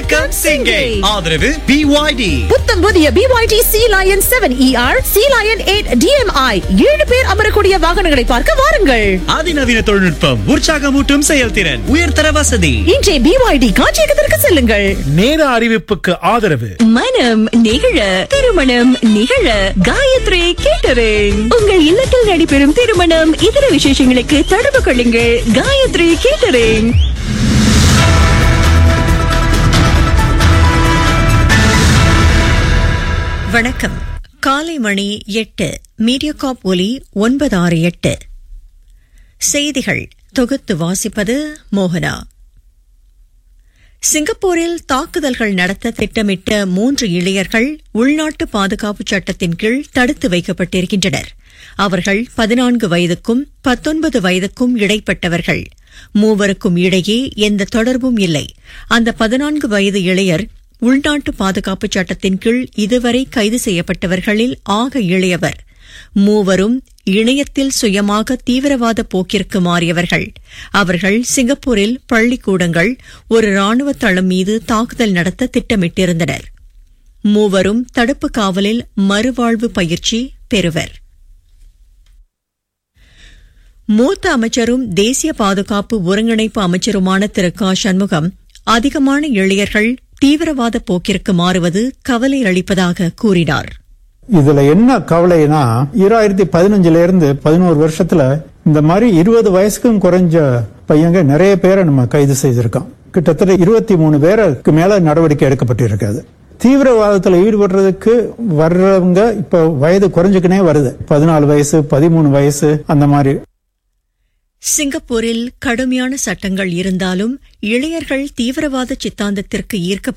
வணக்கம் சிங்கை ஆதரவு பிஒய்டி புத்தம் புதிய BYD Sealion seven ER Sealion eight DMI ஏழு பேர் அமரக்கூடிய வாகனங்களை பார்க்க வாருங்கள் அதிநவீன தொழில்நுட்பம் உற்சாகமூட்டும் செயல்திறன் உயர்தர வசதி இன்றே பிஒய்டி காட்சியகத்திற்கு செல்லுங்கள் நேர அறிவிப்புக்கு ஆதரவு மனம் நிகழ திருமணம் நிகழ காயத்ரி கேட்டரிங் உங்கள் இல்லத்தில் நடைபெறும் திருமணம் இதர விசேஷங்களுக்கு தொடர்பு கொள்ளுங்கள் காயத்ரி கேட்டரிங் வணக்கம் காலை மணி எட்டு மீடியாகாப் ஒலி ஒன்பது ஆறு எட்டு செய்திகள் தொகுத்து வாசிப்பது மோகனா சிங்கப்பூரில் தாக்குதல்கள் நடத்த திட்டமிட்ட மூன்று இளையர்கள் உள்நாட்டு பாதுகாப்பு சட்டத்தின் கீழ் தடுத்து வைக்கப்பட்டிருக்கின்றனர் அவர்கள் பதினான்கு வயதுக்கும் பத்தொன்பது வயதுக்கும் இடைப்பட்டவர்கள் மூவருக்கும் இடையே எந்த தொடர்பும் இல்லை அந்த பதினான்கு வயது இளையர் உள்நாட்டு பாதுகாப்பு சட்டத்தின் கீழ் இதுவரை கைது செய்யப்பட்டவர்களில் ஆக இளையவர் மூவரும் இணையத்தில் சுயமாக தீவிரவாத போக்கிற்கு மாறியவர்கள் அவர்கள் சிங்கப்பூரில் பள்ளிக்கூடங்கள் ஒரு ராணுவ தளம் மீது தாக்குதல் நடத்த திட்டமிட்டிருந்தனர் மூவரும் தடுப்பு காவலில் மறுவாழ்வு பயிற்சி பெறுவர் மூத்த அமைச்சரும் தேசிய பாதுகாப்பு ஒருங்கிணைப்பு அமைச்சருமான திரு க சண்முகம் அதிகமான இளையர்கள் தீவிரவாத போக்கிற்கு மாறுவது கவலை அளிப்பதாக கூறினார் இதுல என்ன கவலைனா ஈராயிரத்தி பதினஞ்சுல இருந்து பதினோரு வருஷத்துல இந்த மாதிரி இருபது வயசுக்கும் குறைஞ்ச பையங்க நிறைய பேரை நம்ம கைது செய்திருக்கோம் கிட்டத்தட்ட இருபத்தி மூணு பேருக்கு மேல நடவடிக்கை எடுக்கப்பட்டிருக்காது தீவிரவாதத்துல ஈடுபடுறதுக்கு வர்றவங்க இப்ப வயது குறைஞ்சுக்கினே வருது பதினாலு வயசு பதிமூணு வயசு அந்த மாதிரி சிங்கப்பூரில் கடுமையான சட்டங்கள் இருந்தாலும் இளையர்கள் தீவிரவாத சித்தாந்தத்திற்கு ஈர்க்கப்பட்ட